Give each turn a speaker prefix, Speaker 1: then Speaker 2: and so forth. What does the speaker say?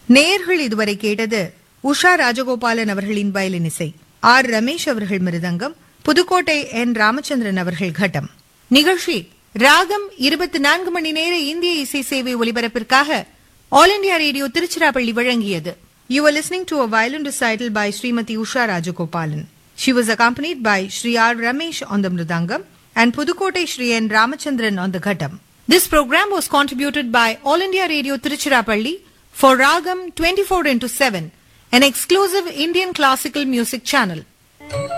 Speaker 1: நேயர்கள் இதுவரை கேட்டது உஷா ராஜகோபாலன் அவர்களின் வயலின் இசை ஆர் ரமேஷ் அவர்கள் மிருதங்கம் புதுக்கோட்டை என் ராமச்சந்திரன் அவர்கள் கட்டம் நிகழ்ச்சி ராகம் இருபத்தி நான்கு மணி நேர இந்திய இசை சேவை ஒலிபரப்பிற்காக ஆல் இண்டியா ரேடியோ திருச்சிராப்பள்ளி வழங்கியது you are listening to a violin recital by Shrimati Usha Rajagopalan She was accompanied by Sri R. Ramesh on the Mridangam and Pudukkottai Sri N. Ramachandran on the Ghatam. This program was contributed by All India Radio Tiruchirappalli for Ragam 24 into 7, an exclusive Indian classical music channel.